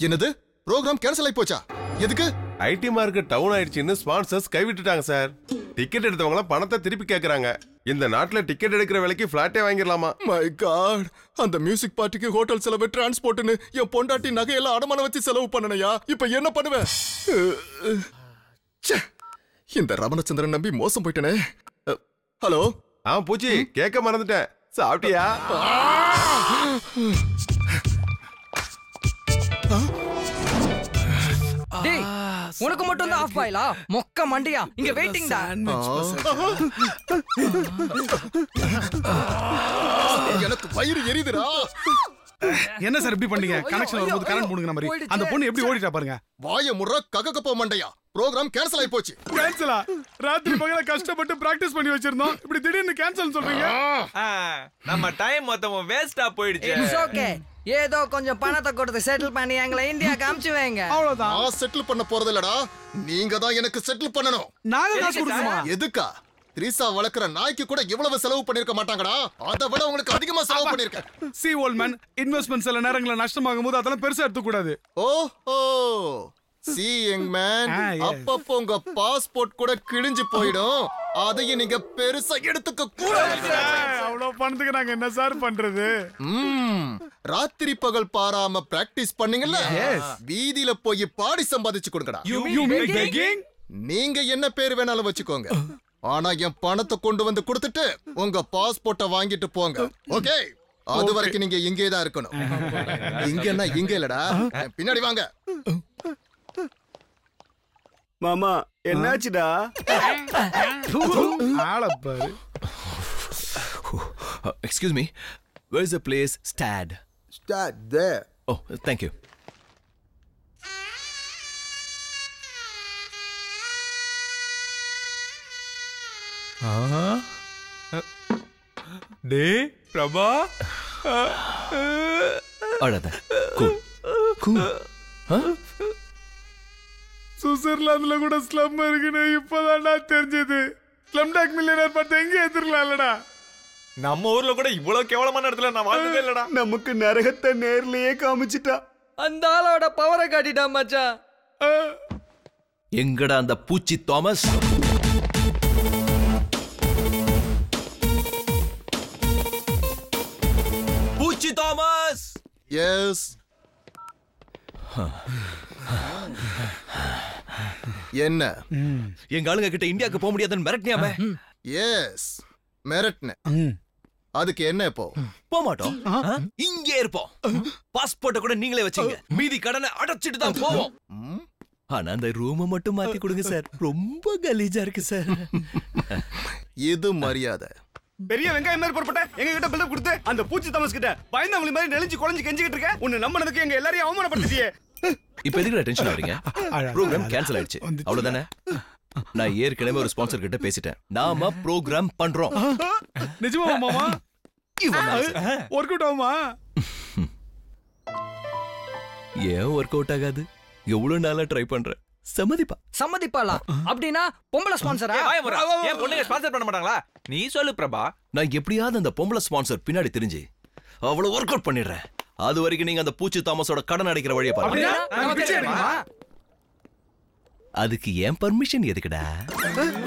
என்னது program cancel ஆயி போச்சா எதுக்கு ஐடி மார்க்கெட் டவுன் ஆயிடுச்சுன்னு ஸ்பான்சர்ஸ் கைவிட்டுட்டாங்க சார் டிக்கெட் எடுத்தவங்க பணத்தை திருப்பி கேக்குறாங்க இந்த நாட்டுல டிக்கெட் எடுக்கிற விலைக்கு பிளாட்டே வாங்கிடலாமா மை காட் அந்த மியூசிக் பார்ட்டிக்கு ஹோட்டல் செலவு டிரான்ஸ்போர்ட்னு என் பொண்டாட்டி நகையெல்லாம் அடமானம் வச்சு செலவு பண்ணனையா இப்ப என்ன பண்ணுவேன் ச்சே, இந்த ரமணச்சந்திரன் நம்பி மோசம் போயிட்டனே அ, ஹலோ ஆ பூச்சி கேட்க மறந்துட்டேன் சாப்பிட்டியா டேய் உனக்கு மட்டும் தான் ஆஃப் பாயிலா மொக்க மண்டியா இங்க வெயிட்டிங் டா எனக்கு வயிறு எரியுதுடா என்ன சார் இப்படி பண்ணீங்க கனெக்ஷன் வரும்போது கரண்ட் போடுங்க மாதிரி போயிடுச்சு. அந்த பொண்ணு எப்படி ஓடிட்டா பாருங்க வாய முறை ககக்கப்போ மண்டையா ப்ரோக்ராம் கேன்சல் ஆயி போச்சு கேன்சலா ராத்திரி பகல கஷ்டப்பட்டு பிராக்டிஸ் பண்ணி வச்சிருந்தோம் இப்படி திடீர்னு கேன்சல் சொல்றீங்க ஆ, நம்ம டைம் மொத்தமும் வேஸ்டா போயிடுச்சு இட்ஸ் ஓகே ஏதோ கொஞ்சம் பணத்தை கொடுத்து செட்டில் பண்ணி எங்களை இந்தியாக்கு அமுச்சு வைங்க அவ்வளவுதான் நான் செட்டில் பண்ண போறது இல்லடா நீங்க தான் எனக்கு செட்டில் பண்ணணும் நாங்க காசு கொடுக்கணுமா எதுக்கா திரிசா வளர்க்குற நாய்க்கு கூட இவ்வளவு செலவு பண்ணிருக்க மாட்டாங்கடா அதை விட உங்களுக்கு அதிகமா செலவு பண்ணிருக்கேன் சி ஓல்மேன் இன்வெஸ்ட்மெண்ட் சில நேரங்களில் நஷ்டமாகும் போது அதெல்லாம் பெருசா எடுத்துக்க கூடாது ஓஹோ see young man Ah, yes. அப்பப்போ உங்க பாஸ்போர்ட் கூட கிழிஞ்சு போயிடும் அதையும் நீங்க பெருசா எடுத்துக்க கூடாது அவ்வளவு பணத்துக்கு நாங்க என்ன சார் பண்றது ம், ராத்திரி பகல் பாராம பிராக்டிஸ் பண்ணீங்கல்ல வீதியில போய் பாடி சம்பாதிச்சு கொடுங்கடா யூ மீன் பெக்கிங் நீங்க என்ன பேர் வேணாலும் வச்சுக்கோங்க ஆனா என் பணத்தை கொண்டு வந்து கொடுத்துட்டு உங்க பாஸ்போர்ட்டை வாங்கிட்டு போங்க ஓகே அது வரைக்கும் நீங்க இங்கே தான் இருக்கணும் இங்கன்னா இங்க இல்லடா பின்னாடி வாங்க மாமா என்னாச்சுடா ஆள பாரு Uh, excuse me. Where's the place Stad? Start there. Oh, thank you. டே பிரபா அழாத cool. Cool. Huh? சுவிட்சர்லாந்துல கூட ஸ்லம் இருக்குன்னு இப்பதான்டா தெரிஞ்சது ஸ்லம் டாக் மில்லியனர் பார்த்து எங்க எதிர்க்கலாம்லடா நம்ம ஊர்ல கூட இவ்வளவு கேவலமான இடத்துல நான் வாழ்ந்ததே இல்லடா நமக்கு நரகத்தை நேர்லயே காமிச்சிட்டா அந்த ஆளோட பவரை காட்டிட்டா மச்சான் எங்கடா அந்த பூச்சி தாமஸ் பூச்சி தாமஸ் எஸ் என்ன எங்க ஆளுங்க கிட்ட இந்தியாவுக்கு போக முடியாதுன்னு மிரட்டியாம எஸ் மிரட்ன அதுக்கு என்ன இப்போ போக மாட்டோம் ஆ? இங்கே இருப்போம் பாஸ்போர்ட்ட கூட நீங்களே வச்சுங்க மீதி கடனை அடைச்சிட்டு தான் போவோம் ம்? ஆனா அந்த ரூமை மட்டும் மாத்தி கொடுங்க சார் ரொம்ப கலீஜா இருக்கு சார் இது மரியாதை பெரிய வெங்காயம் மாதிரி பொறுப்பட்ட எங்க கிட்ட பில்டப் கொடுத்து அந்த பூச்சி தமஸ் கிட்ட பயந்தவங்கள மாதிரி நெளிஞ்சு குழஞ்சு கெஞ்சிக்கிட்டு இருக்க உன்னை நம்பினதுக்கு எங்க எல்லாரையும் அவமானப்படுத்திட்டியே இப்ப எதுக்கு டென்ஷன் ஆவறீங்க ப்ரோக்ராம் கேன்சல் ஆயிடுச்சு அவ்வளவுதானே நான் ஏற்கனவே ஒரு ஸ்பான்சர் கிட்ட பேசிட்டேன் நாம ப்ரோக்ராம் பண்றோம் நிஜமா மாமா இவன் தான் sir. ஒர்க் அவுட் ஆகுமா ஏன் ஒர்க் அவுட் ஆகாது எவ்வளவு நாளா ட்ரை பண்றேன் சம்மதிப்பா சம்மதிப்பாளா அப்படின்னா பொம்பளை ஸ்பான்சரா ஏய், வாயை மூடுறா. ஏன் பொண்ணுங்க ஸ்பான்சர் பண்ண மாட்டாங்களா நீ சொல்லு பிரபா நான் எப்படியாவது அந்த பொம்பளை ஸ்பான்சர் பின்னாடி தெரிஞ்சு அவ்வளவு ஒர்க் அவுட் பண்ணிடுறேன் அது வரைக்கும் நீங்க அந்த பூச்சி தாமஸோட கடன் அடைக்கிற வழியை பாருங்க அப்படின்னா நாங்க பிச்சை எடுக்கணுமா? அதுக்கு ஏன் பர்மிஷன் எதுக்குடா